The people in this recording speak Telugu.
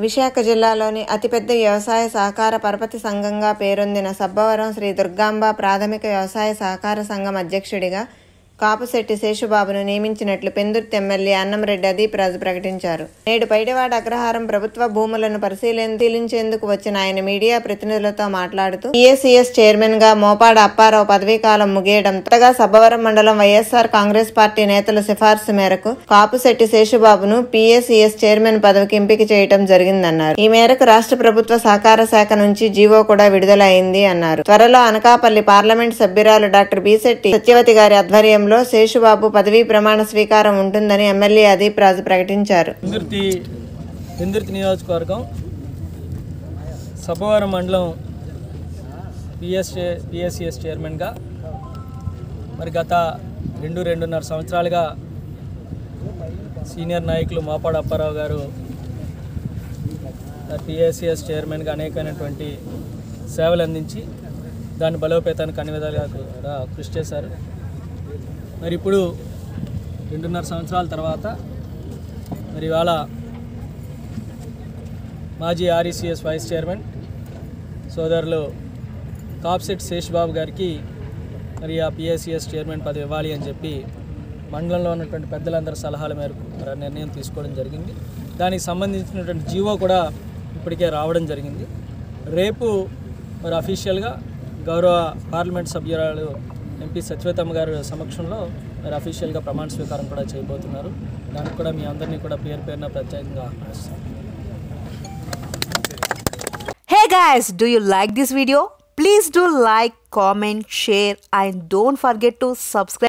విశాఖ జిల్లాలోని అతిపెద్ద వ్యవసాయ సహకార పరపతి సంఘంగా పేరొందిన సబ్బవరం శ్రీ దుర్గాంబ ప్రాథమిక వ్యవసాయ సహకార సంఘం అధ్యక్షుడిగా కాపుశెట్టి శేషుబాబును నియమించినట్లు పెందుర్తి ఎమ్మెల్యే అన్నంరెడ్డి అదీప్ రాజు ప్రకటించారు నేడు పైడివాడ అగ్రహారం ప్రభుత్వ భూములను పరిశీలించేందుకు వచ్చిన ఆయన మీడియా ప్రతినిధులతో మాట్లాడుతూ పిఎస్సిఎస్ చైర్మన్ గా మోపాడ అప్పారావు పదవీకాలం ముగియడం త్వరగా సబ్బవరం మండలం వైఎస్ఆర్ కాంగ్రెస్ పార్టీ నేతల సిఫార్సు మేరకు కాపుశెట్టి శేషుబాబును పిఎస్సిఎస్ చైర్మన్ పదవికి ఎంపిక చేయడం జరిగిందన్నారు ఈ మేరకు రాష్ట్ర ప్రభుత్వ సహకార శాఖ నుంచి జీవో కూడా విడుదల అయింది అన్నారు త్వరలో అనకాపల్లి పార్లమెంట్ సభ్యురాలు డాక్టర్ బిశెట్టి సత్యవతి గారి ఆధ్వర్యంలో శేషుబాబు పదవీ ప్రమాణ స్వీకారం ఉంటుందని ఎమ్మెల్యే అదీప్ రాజు ప్రకటించారు పెందుర్తి పెందుర్తి నియోజకవర్గం సభవరం మండలం పిఎస్ పిఎస్సిఎస్ చైర్మన్గా మరి గత రెండు రెండున్నర సంవత్సరాలుగా సీనియర్ నాయకులు మాపాడ అప్పారావు గారు పిఎస్సిఎస్ చైర్మన్గా అనేకమైనటువంటి సేవలు అందించి దాని బలోపేతానికి అన్ని విధాలుగా కూడా కృషి చేశారు మరి ఇప్పుడు రెండున్నర సంవత్సరాల తర్వాత మరి ఇవాళ మాజీ ఆర్ఈసిఎస్ వైస్ చైర్మన్ సోదరులు కాప్సెట్ శేష్బాబు గారికి మరి ఆ పిఎస్సిఎస్ చైర్మన్ పదవి ఇవ్వాలి అని చెప్పి మండలంలో ఉన్నటువంటి పెద్దలందరి సలహాల మేరకు మరి ఆ నిర్ణయం తీసుకోవడం జరిగింది దానికి సంబంధించినటువంటి జీవో కూడా ఇప్పటికే రావడం జరిగింది రేపు మరి అఫీషియల్గా గౌరవ పార్లమెంట్ సభ్యురాలు ఎంపీ సత్యవతమ్మ గారి సమక్షంలో మరి అఫీషియల్గా ప్రమాణ స్వీకారం కూడా చేయబోతున్నారు దానికి కూడా మీ అందరినీ కూడా పేరు పేరున ప్రత్యేకంగా ఆహ్వానిస్తాను Hey guys, do you like this video? Please do like, comment, share and don't forget to subscribe